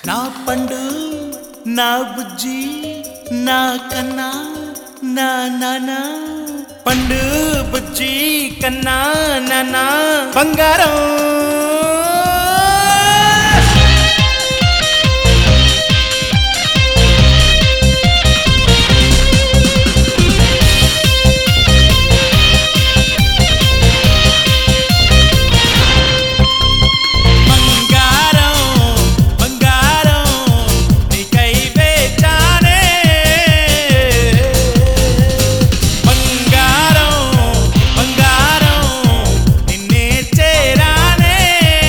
నా పండు నా బుజ్జి నా కన్నా నా నానా పండు బుజ్జి కన్నా నానా బంగారం బంగారం బంగారం నీకై వేచానే బంగారం బంగారం నిన్నే చేరానే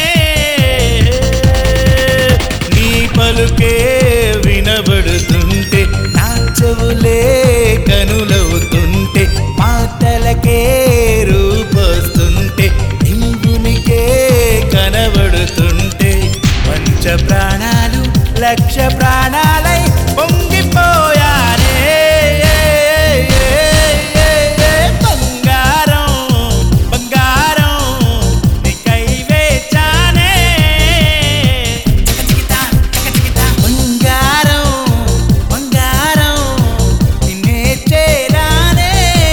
నీ పలుకే వినబడుతుంటే నా చెవులే కనులవుతుంటే మాటలకే రూపొస్తుంటే ఇంగునికే కనబడుతుంటే పంచ ప్రాణాలు లక్ష ప్రాణాలై పొంగిపోయానే బంగారం బంగారం నీకై వేచానే బంగారం బంగారం నిన్నే చేరానే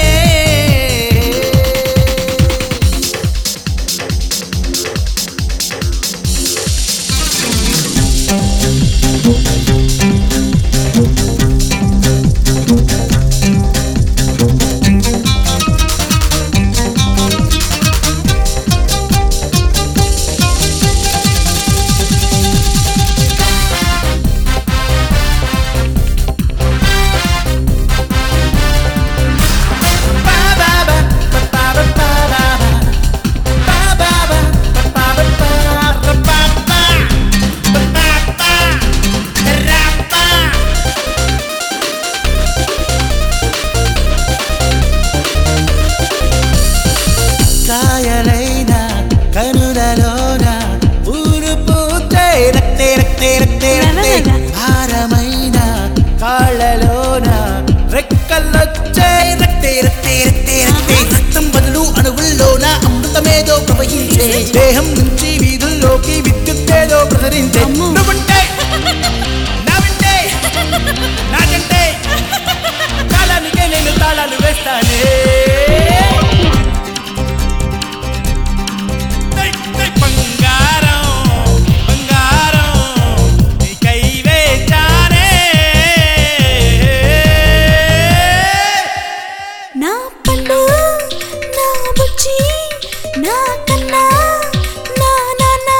కాయలైన కనులలోన ఊరు పూతే రక్తే రక్తే రక్తే రక్తే భారమైన కాళ్ళలోన రెక్కలొచ్చే రక్తే రక్తే రక్తే రక్తే రక్తం బదులు అణువుల్లోన అమృతమేదో ప్రవహించే దేహం నుంచి వీధుల్లోకి విద్యుత్తేదో ప్రసరించే అమ్మో. నువ్వుంటే నావింటే నాకంటే కాలానికే నేను తాళాలు వేస్తానే నై, నై, బంగారం బంగారం నీకై వేచానే నా పళ్ళు నా బుజ్జి నా కన్నా నా నానా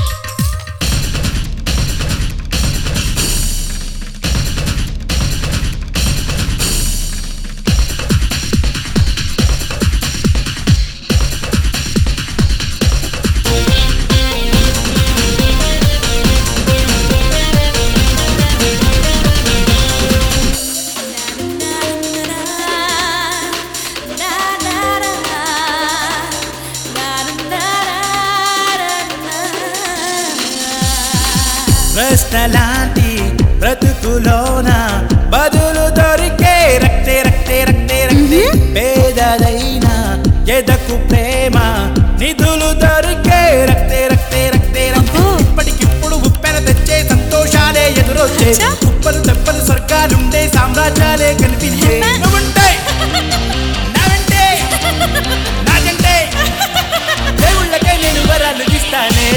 ప్రశ్నలాంటి బ్రతుకులోన బదులు దొరికే రక్తే రక్తే రక్తే రక్తే పేదదైన ఎదకు ప్రేమ నిధులు దొరికే రక్తే రక్తే రక్తే రక్తే అబ్బో. ఇప్పటికిప్పుడు ఉప్పెన తెచ్చే సంతోషాలే ఎదురొచ్చే అచ్చా. ఉప్పలు తెప్పలు స్వర్గాలుండే సామ్రాజ్యాలే కనిపించే అబ్బా. నువ్వుంటే నావంటే నాకంటే దేవుళ్ళకే నేను వరాలు ఇస్తానే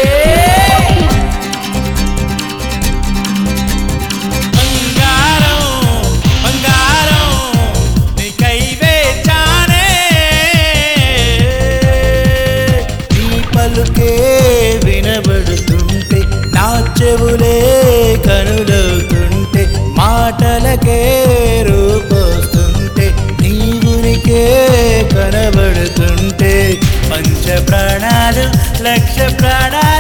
బంగారం బంగారం నీకై వేచానే నీ పలుకే వినబడుతుంటే నా చెవులే కనులవుతుంటే మాటలకే రూపొస్తుంటే నీ ఉనికే కనబడుతుంటే పంచ ప్రాణాలు లక్ష ప్రాణాలు